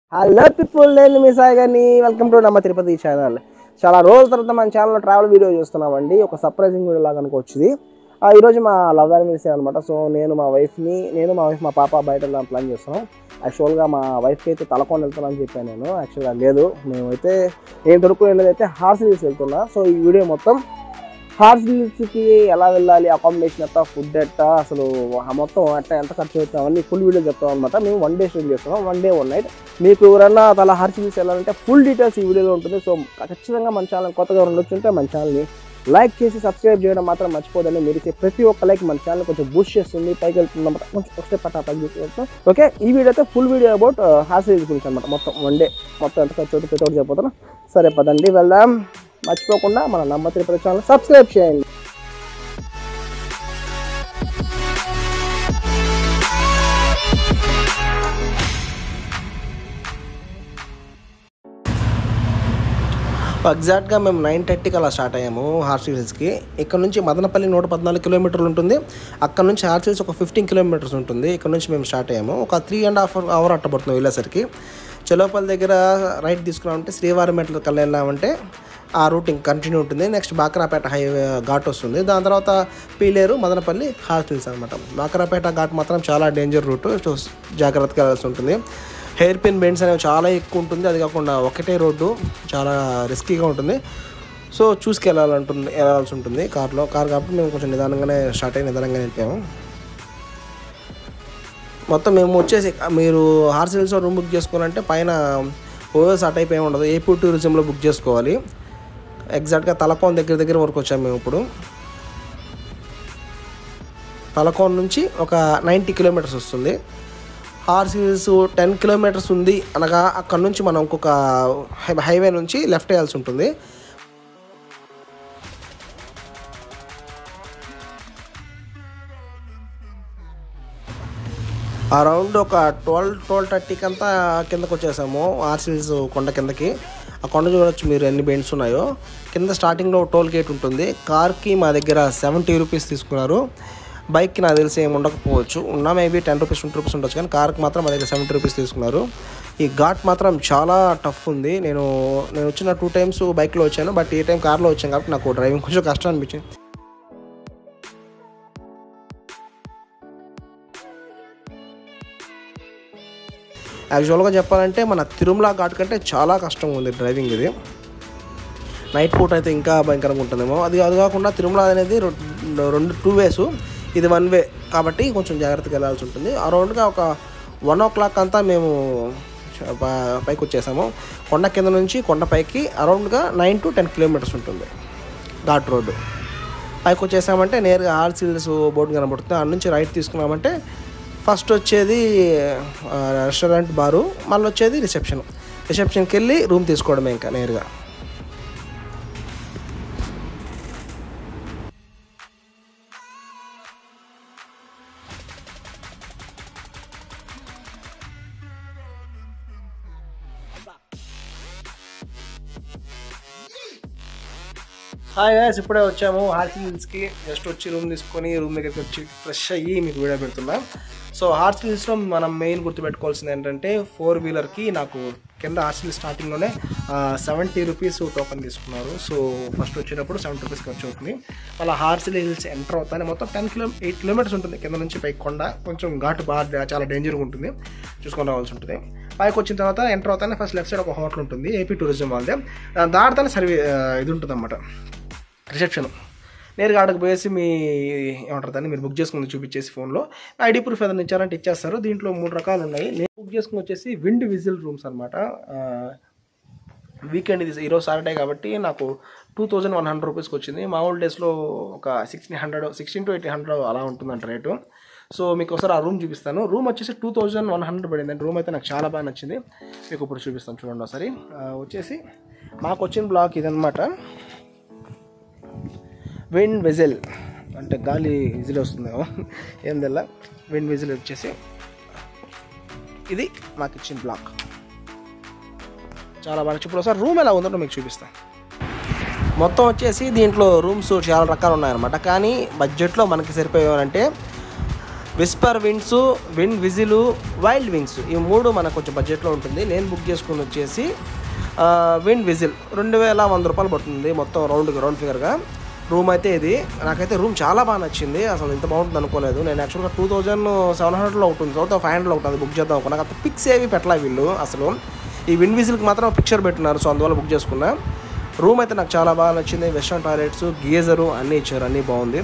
hello people నేను మీ సాయి గారిని welcome to నమ్మ తిరుపతి ఛానల్ చాలా రోజుల తర్వాత మన ఛానల్లో ట్రావెల్ వీడియో చూస్తున్నామండి ఒక సర్ప్రైజింగ్ వీడియో లాగా అనుకోవచ్చు ఇది ఆ, ఈరోజు మా లవ్ యానివర్సరీ అనమాట సో నేను మా వైఫ్ని నేను మా వైఫ్ మా పాప బయట వెళ్ళాలని ప్లాన్ చేస్తున్నాం యాక్చువల్గా మా వైఫ్కి అయితే తలకొని వెళ్తానని చెప్పాను నేను యాక్చువల్గా లేదు మేమైతే నేను దొరుకుని వెళ్ళేది అయితే హార్స్ హిల్స్ వెళ్తున్నా సో ఈ వీడియో మొత్తం హార్స్ హిల్స్కి ఎలా వెళ్ళాలి అకామిడేషన్ ఎట్టా ఫుడ్ ఎట్టా అసలు ఆ మొత్తం అట్టా ఎంత ఖర్చు అవుతుంది అవన్నీ ఫుల్ వీడియో చెప్తాం అనమాట మేము వన్ డే షూట్ చేస్తున్నాం వన్ డే వన్ నైట్ మీకు ఎవరన్నా అలా హార్స్ హిల్స్ వెళ్ళాలంటే ఫుల్ డీటెయిల్స్ ఈ వీడియోలో ఉంటుంది సో ఖచ్చితంగా మన ఛానల్ కొత్తగా ఉండొచ్చుంటే మన ఛానల్ని లైక్ చేసి సబ్స్క్రైబ్ చేయడం మాత్రం మర్చిపోదండి మీరు ఇచ్చే ప్రతి ఒక్క లైక్ మన ఛానల్ కొంచెం బూస్ట్ చేస్తుంది పైకి వెళ్తుంది అనమాట కొంచెం ఒకటే పట్టా పైకి తీసుకోవచ్చు ఓకే ఈ వీడియో అయితే full video about horse hills గురించి అనమాట మొత్తం వన్ డే మొత్తం ఎంత ఖర్చు అవుతుంది ప్రతి ఒక్కటి చెప్పబోతున్నా సరే పదండి వెళ్దాం మర్చిపోకుండా మన నంబర్ తిరుపతి ఛానల్ సబ్స్క్రైబ్ చేయండి ఎగ్జాక్ట్గా మేము నైన్ థర్టీకి అలా స్టార్ట్ అయ్యాము హార్స్ హిల్స్కి ఇక్కడ నుంచి మదనపల్లి నూట పద్నాలుగు కిలోమీటర్లు ఉంటుంది అక్కడ నుంచి హార్స్ హిల్స్ ఒక ఫిఫ్టీన్ కిలోమీటర్స్ ఉంటుంది ఇక్కడ నుంచి మేము స్టార్ట్ అయ్యాము ఒక త్రీ అండ్ హాఫ్ అవర్ అట్టబడుతుంది వెళ్ళేసరికి చెలోపల్లి దగ్గర రైట్ తీసుకున్నామంటే శ్రీవారి మెట్ల కల్లా వెళ్ళామంటే ఆ రూట్ ఇంకా కంటిన్యూ ఉంటుంది నెక్స్ట్ బాక్రాపేట హైవే ఘాట్ వస్తుంది దాని తర్వాత పీలేరు మదనపల్లి హార్స్ హిల్స్ అనమాట బాక్రాపేట ఘాట్ మాత్రం చాలా డేంజర్ రూట్ సో జాగ్రత్తగా వెళ్ళాల్సి ఉంటుంది హెయిర్ పిన్ బెండ్స్ అనేవి చాలా ఎక్కువ ఉంటుంది అది కాకుండా ఒకటే రోడ్డు చాలా రిస్కీగా ఉంటుంది సో చూసుకెళ్ళాలంటుంది వెళ్ళాల్సి ఉంటుంది కార్లో కార్ కాబట్టి మేము కొంచెం నిదానంగానే స్టార్ట్ అయ్యి నిదానంగానే వెళ్ళిపోయాము మొత్తం మేము వచ్చేసి మీరు హార్స్ హిల్స్లో రూమ్ బుక్ చేసుకోవాలంటే పైన ఓఎస్ ఆ టైప్ ఏమి ఉండదు ఏపీ టూరిజంలో బుక్ చేసుకోవాలి ఎగ్జాక్ట్గా తలకోన్ దగ్గర దగ్గర వరకు వచ్చాము మేము ఇప్పుడు తలకోన్ నుంచి ఒక నైంటీ కిలోమీటర్స్ వస్తుంది హార్స్ హిల్స్ టెన్ కిలోమీటర్స్ ఉంది అనగా అక్కడ నుంచి మనం ఇంకొక హై- హైవే నుంచి లెఫ్ట్ వేయాల్సి ఉంటుంది అరౌండ్ ఒక ట్వెల్వ్ ట్వెల్వ్ థర్టీకి అంతా కిందకు వచ్చేసాము హార్స్ హిల్స్ కొండ కిందకి ఆ కొండ చూడొచ్చు మీరు ఎన్ని బెండ్స్ ఉన్నాయో కింద స్టార్టింగ్లో టోల్ గేట్ ఉంటుంది కార్కి మా దగ్గర సెవెంటీ రూపీస్ తీసుకున్నారు బైక్కి నాకు తెలిసి ఏమి ఉండకపోవచ్చు ఉన్నా maybe ten rupees twenty rupees ఉండొచ్చు కానీ కార్కి మాత్రం మా దగ్గర సెవెంటీ రూపీస్ తీసుకున్నారు ఈ ఘాట్ మాత్రం చాలా టఫ్ ఉంది నేను నేను వచ్చిన టూ టైమ్స్ బైక్లో వచ్చాను బట్ ఈ టైం కార్లో వచ్చాను కాబట్టి నాకు డ్రైవింగ్ కొంచెం కష్టం అనిపించింది యాక్చువల్గా చెప్పాలంటే మన తిరుమల ఘాట్ కంటే చాలా కష్టం ఉంది డ్రైవింగ్ ఇది నైట్ పూట అయితే ఇంకా భయంకరంగా ఉంటుందేమో అది అది కాకుండా తిరుమల అనేది రెండు రెండు టూ వేస్ ఇది వన్ వే కాబట్టి కొంచెం జాగ్రత్తగా వెళ్ళాల్సి ఉంటుంది అరౌండ్గా ఒక వన్ ఓ క్లాక్ అంతా మేము ప- పైకి వచ్చేసాము కొండ కింద నుంచి కొండ పైకి అరౌండ్గా నైన్ టు టెన్ కిలోమీటర్స్ ఉంటుంది ఘాట్ రోడ్డు పైకి వచ్చేసామంటే నేరుగా హార్స్ హిల్స్ బోర్డు కనబడుతుంది అక్కడ నుంచి రైట్ తీసుకున్నామంటే ఫస్ట్ వచ్చేది ఆ, రెస్టారెంట్ బారు మళ్ళీ వచ్చేది రిసెప్షన్ రిసెప్షన్కి వెళ్ళి రూమ్ తీసుకోవడమే ఇంకా నేరుగా హాయ్ గాయస్ ఇప్పుడే వచ్చాము హార్స్ హిల్స్కి జస్ట్ వచ్చి రూమ్ తీసుకొని రూమ్ దగ్గరికి వచ్చి ఫ్రెష్ అయ్యి మీకు వీడియో పెడుతున్నాం సో హార్స్ హిల్స్లో మనం మెయిన్ గుర్తుపెట్టుకోవాల్సింది ఏంటంటే ఫోర్ వీలర్కి నాకు కింద హార్స్ హిల్స్ స్టార్టింగ్లోనే సెవెంటీ రూపీస్ టోకెన్ తీసుకున్నారు సో ఫస్ట్ వచ్చేటప్పుడు సెవెంటీ రూపీస్ ఖర్చు అవుతుంది మళ్ళీ హార్స్ హిల్స్ ఎంటర్ అవుతానే మొత్తం టెన్ కిలో ఎయిట్ కిలోమీటర్స్ ఉంటుంది కింద నుంచి పైకి కొండ కొంచెం ఘాటు బాగా చాలా డేంజర్గా ఉంటుంది చూసుకొని రావాల్సి ఉంటుంది పైకి వచ్చిన తర్వాత ఎంటర్ అవుతానే ఫస్ట్ లెఫ్ట్ సైడ్ ఒక హోటల్ ఉంటుంది ఏపీ టూరిజం వాళ్ళదే దాని దాటితేనే సర్వీ ఆ, ఇది ఉంటుంది అన్నమాట రిసెప్షన్ నేరుగా ఆడకు పోయేసి మీ ఏమంటారు దాన్ని మీరు బుక్ చేసుకుని చూపించేసి ఫోన్లో ఐడి ప్రూఫ్ ఏదైనా ఇచ్చారంటే ఇచ్చేస్తారు దీంట్లో మూడు రకాలు ఉన్నాయి నేను బుక్ చేసుకుని వచ్చేసి విండ్ విజిల్ రూమ్స్ అనమాట వీకెండ్ ఇది ఈరోజు సాటర్డే కాబట్టి నాకు టూ థౌజండ్ వన్ హండ్రెడ్ రూపీస్కి వచ్చింది మామూలు డేస్లో ఒక sixteen hundred sixteen to eighteen hundred అలా ఉంటుందంట రేటు సో మీకు ఒకసారి ఆ రూమ్ చూపిస్తాను రూమ్ వచ్చేసి టూ థౌజండ్ వన్ హండ్రెడ్ పడింది రూమ్ అయితే నాకు చాలా బాగా నచ్చింది మీకు ఇప్పుడు చూపిస్తాను చూడండి ఒకసారి ఆ, వచ్చేసి మాకు వచ్చిన బ్లాక్ ఇదనమాట విండ్ విజిల్ అంటే గాలి విజిల్ వస్తుందేమో ఏం తెల్ల విండ్ విజిల్ వచ్చేసి ఇది మాకు ఇచ్చిన బ్లాక్ చాలా బాగా ఇప్పుడు ఒకసారి రూమ్ ఎలా ఉందో మీకు చూపిస్తాను మొత్తం వచ్చేసి దీంట్లో రూమ్స్ చాలా రకాలు ఉన్నాయన్నమాట కానీ బడ్జెట్లో మనకి సరిపోయేవంటే whisper wings wind whistle wild wings ఈ మూడు మనకు కొంచెం బడ్జెట్లో ఉంటుంది నేను బుక్ చేసుకుని వచ్చేసి ఆ, విండ్ విజిల్ రెండు వేల వంద రూపాయలు పడుతుంది మొత్తం రౌండ్ రౌండ్ ఫిగర్గా రూమ్ అయితే ఇది నాకైతే రూమ్ చాలా బాగా నచ్చింది అసలు ఇంత బాగుంటుంది అనుకోలేదు నేను యాక్చువల్గా టూ థౌజండ్ సెవెన్ హండ్రెడ్లో ఉంటుంది తర్వాత ఫైవ్ హండ్రెడ్లో ఉంటుంది బుక్ చేద్దాం అనుకున్నా కాకపోతే పిక్స్ ఏవి పెట్టలే వీళ్ళు అసలు ఈ విండ్ విజిల్కి మాత్రం పిక్చర్ పెట్టినారు సో అందువల్ల బుక్ చేసుకున్నా రూమ్ అయితే నాకు చాలా బాగా నచ్చింది వెస్ట్రన్ టాయిలెట్స్ గీజరు అన్నీ ఇచ్చారు అన్నీ బాగుంది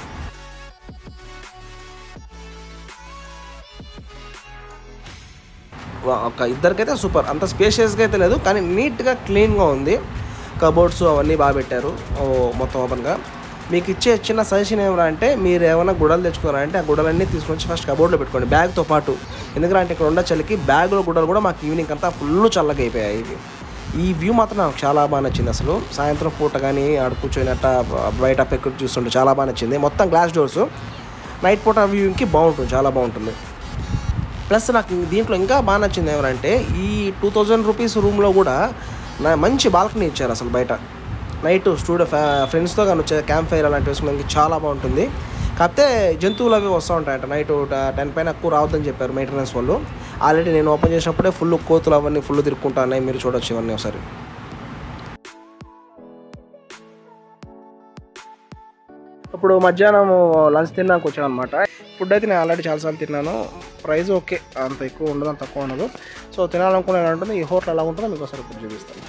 వా- ఒక ఇద్దరికైతే సూపర్ అంత స్పేషియస్గా అయితే లేదు కానీ నీట్గా క్లీన్గా ఉంది కబోర్డ్స్ అవన్నీ బాగా పెట్టారు ఓ, మొత్తం ఓపెన్గా మీకు ఇచ్చే చిన్న సజెషన్ ఏమైనా అంటే మీరు ఏమైనా గుడలు తెచ్చుకున్నారంటే ఆ గుడలన్నీ తీసుకొచ్చి ఫస్ట్ కబోర్డ్లో పెట్టుకోండి బ్యాగ్తో పాటు ఎందుకంటే ఇక్కడ ఉన్న చలికి బ్యాగ్లో గుడలు కూడా మాకు ఈవినింగ్ అంతా ఫుల్ చల్లగా అయిపోయాయి ఇవి ఈ వ్యూ మాత్రం నాకు చాలా బాగా నచ్చింది అసలు సాయంత్రం పూట కానీ ఆడ కూర్చొనినట్ట బయట పెక్కు చూస్తుంటే చాలా బాగా నచ్చింది మొత్తం గ్లాస్ డోర్స్ నైట్ పూట వ్యూకి బాగుంటుంది చాలా బాగుంటుంది ప్లస్ నాకు దీంట్లో ఇంకా బాగా నచ్చింది ఎవరంటే ఈ టూ థౌజండ్ రూపీస్ రూమ్లో కూడా నా మంచి బాల్కనీ ఇచ్చారు అసలు బయట నైట్ స్టూడియో ఫ్రెండ్స్తో కానీ వచ్చే క్యాంప్ ఫైర్ అలాంటివి వేసుకోవడానికి చాలా బాగుంటుంది కాకపోతే జంతువులు అవి వస్తూ ఉంటాయంట నైట్ టెన్ పైన ఎక్కువ రావద్దని చెప్పారు మెయింటెనెన్స్ వాళ్ళు ఆల్రెడీ నేను ఓపెన్ చేసినప్పుడే ఫుల్ కోతులు అవన్నీ ఫుల్ తిరుక్కుంటాయి మీరు చూడొచ్చు ఇవన్నీ ఒకసారి ఇప్పుడు మధ్యాహ్నం లంచ్ తిన్నాక వచ్చాను అనమాట ఫుడ్ అయితే నేను ఆల్రెడీ చాలాసార్లు తిన్నాను ప్రైస్ ఓకే అంత ఎక్కువ ఉండదు అంత తక్కువ ఉండదు సో తినాలనుకునే ఉంటుంది ఈ హోటల్ ఎలా ఉంటుందో మీకు ఒకసారి ఇప్పుడు చూపిస్తాను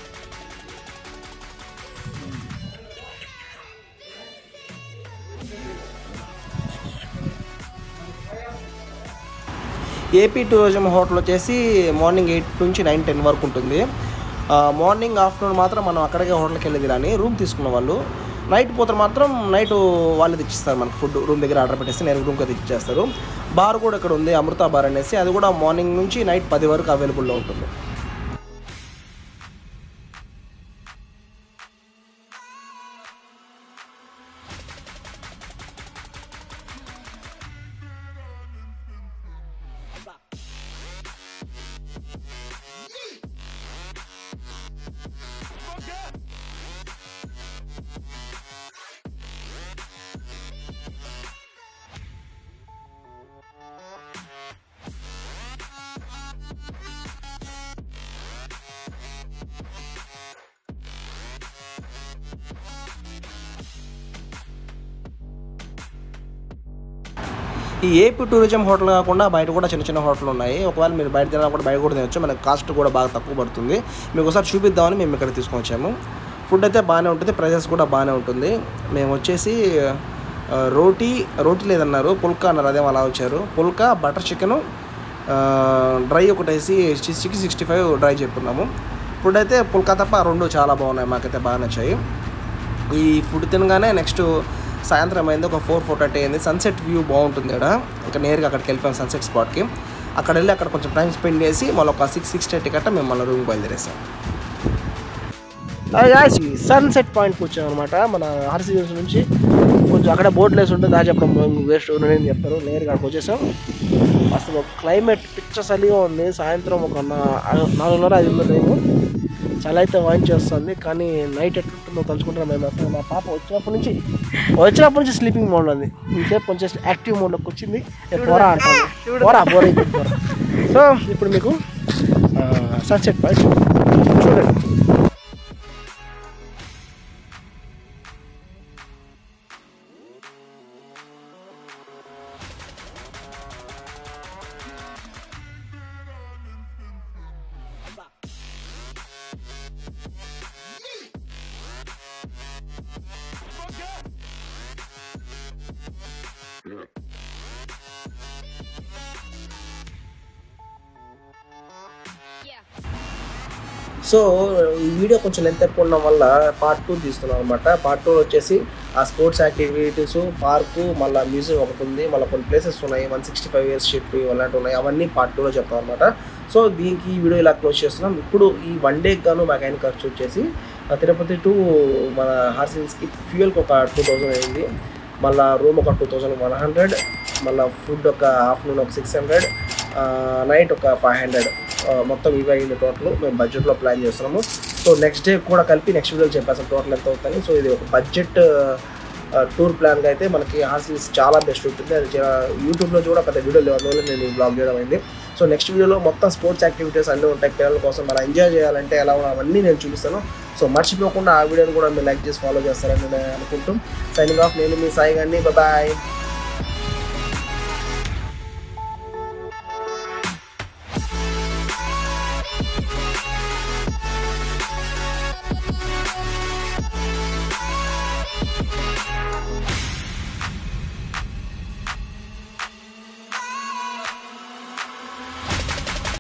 ఏపీ టూరిజం హోటల్ వచ్చేసి మార్నింగ్ ఎయిట్ నుంచి నైన్ టెన్ వరకు ఉంటుంది ఆ, మార్నింగ్ ఆఫ్టర్నూన్ మాత్రం మనం అక్కడికే హోటల్కి వెళ్ళేది కానీ రూమ్ తీసుకున్న వాళ్ళు నైట్ పోతే మాత్రం నైట్ వాళ్ళు తెచ్చిస్తారు మనకు ఫుడ్ రూమ్ దగ్గర ఆర్డర్ పెట్టేసి నేను రూమ్కి తెచ్చిచ్చేస్తారు బార్ కూడా ఇక్కడ ఉంది అమృత బార్ అనేసి అది కూడా మార్నింగ్ నుంచి నైట్ పది వరకు అవైలబుల్లో ఉంటుంది ఈ ఏపీ టూరిజం హోటల్ కాకుండా బయట కూడా చిన్న చిన్న హోటల్ ఉన్నాయి ఒకవేళ మీరు బయట తినాలి కూడా బయట కూడా తినొచ్చు మనకి కాస్ట్ కూడా బాగా తక్కువ పడుతుంది మీకు ఒకసారి చూపిద్దామని మేము ఇక్కడ తీసుకొని వచ్చాము ఫుడ్ అయితే బాగానే ఉంటుంది ప్రైజెస్ కూడా బాగానే ఉంటుంది మేము వచ్చేసి ఆ, రోటీ రోటీ లేదన్నారు పుల్కా అన్నారు అదే అలా వచ్చారు పుల్కా బటర్ చికెను డ్రై ఒకటి వేసి సిక్స్ సిక్స్టీ ఫైవ్ డ్రై చెప్పుకున్నాము ఫుడ్ అయితే పుల్కా తప్ప ఆ రెండు చాలా బాగున్నాయి మాకైతే బాగా నచ్చాయి ఈ ఫుడ్ తినగానే నెక్స్ట్ సాయంత్రం అయింది ఒక ఫోర్ ఫోర్ థర్టీ అయింది సన్సెట్ వ్యూ బాగుంటుంది ఇక్కడ ఇంకా నేరుగా అక్కడికి వెళ్ళిపోయాం సన్సెట్ స్పాట్కి అక్కడ వెళ్ళి అక్కడ కొంచెం టైం స్పెండ్ చేసి మళ్ళీ ఒక సిక్స్ సిక్స్ థర్టీ కట్ట మేము మళ్ళీ రూమ్కి బయలుదేరేసాం సన్సెట్ పాయింట్కి వచ్చాం అనమాట మన ఆర్సీ నుంచి కొంచెం అక్కడ బోట్ లేసి ఉంటుంది దా చెప్పడం వేస్ట్ నేను చెప్తారు నేరుగా అక్కడికి వచ్చేసాం అసలు క్లైమేట్ పిచ్చ చలిగా ఉంది సాయంత్రం ఒక నా- నాలుగున్నర ఐదున్నర టైము చలి అయితే వాయించేస్తుంది కానీ నైట్ ఎట్లుంటుందో తలుచుకుంటున్నాం మేము అసలు మా పాప వచ్చినప్పటి నుంచి వచ్చినప్పటి నుంచి స్లీపింగ్ మోడ్లో ఉంది ఇంతసేపు కొంచెం యాక్టివ్ మోడ్లోకి వచ్చింది ఏ పోరా అంటుంది పోరా పోరా ఇప్పుడు పోరా సో ఇప్పుడు మీకు సన్సెట్ పాయింట్ చూడండి సో ఈ వీడియో కొంచెం లెంత్ ఎక్కువ ఉండడం వల్ల పార్ట్ టూ తీస్తున్నాం అనమాట పార్ట్ టూ వచ్చేసి ఆ స్పోర్ట్స్ యాక్టివిటీస్ పార్కు మళ్ళీ మ్యూజియం ఒకటి ఉంది మళ్ళీ కొన్ని ప్లేసెస్ ఉన్నాయి one sixty five years ship అలాంటివి ఉన్నాయి అవన్నీ పార్ట్ టూలో చెప్తాం అనమాట సో దీనికి ఈ వీడియో ఇలా క్లోజ్ చేస్తున్నాం ఇప్పుడు ఈ వన్ డేకి గాను మాకు అయిన ఖర్చు వచ్చేసి ఆ తిరుపతి టు మన హార్సిల్స్కి ఫ్యూయల్కి ఒక టూ థౌజండ్ అయింది మళ్ళీ రూమ్ ఒక టూ థౌజండ్ వన్ హండ్రెడ్ మళ్ళీ ఫుడ్ ఒక ఆఫ్టర్నూన్ ఒక సిక్స్ హండ్రెడ్ నైట్ ఒక ఫైవ్ హండ్రెడ్ మొత్తం ఇవి అయింది టోటల్ మేము బడ్జెట్లో ప్లాన్ చేస్తున్నాము సో నెక్స్ట్ డే కూడా కలిపి నెక్స్ట్ వీడియో చెప్పేస్తాం టోటల్ ఎంత అవుతుంది సో ఇది ఒక బడ్జెట్ టూర్ ప్లాన్గా అయితే మనకి హాస్టల్స్ చాలా బెస్ట్ ఉంటుంది అది చా- యూట్యూబ్లో కూడా పెద్ద వీడియో లేవు అందువల్ల నేను ఈ బ్లాగ్ చేయడం అయింది సో నెక్స్ట్ వీడియోలో మొత్తం స్పోర్ట్స్ యాక్టివిటీస్ అన్నీ ఉంటాయి పిల్లల కోసం మనం ఎంజాయ్ చేయాలంటే ఎలా ఉండాలి అవన్నీ నేను చూపిస్తాను సో మర్చిపోకుండా ఆ వీడియోని కూడా మీరు లైక్ చేసి ఫాలో చేస్తారని నేను అనుకుంటూ సైనింగ్ ఆఫ్ నేను మీ సాయి గారిని బాయ్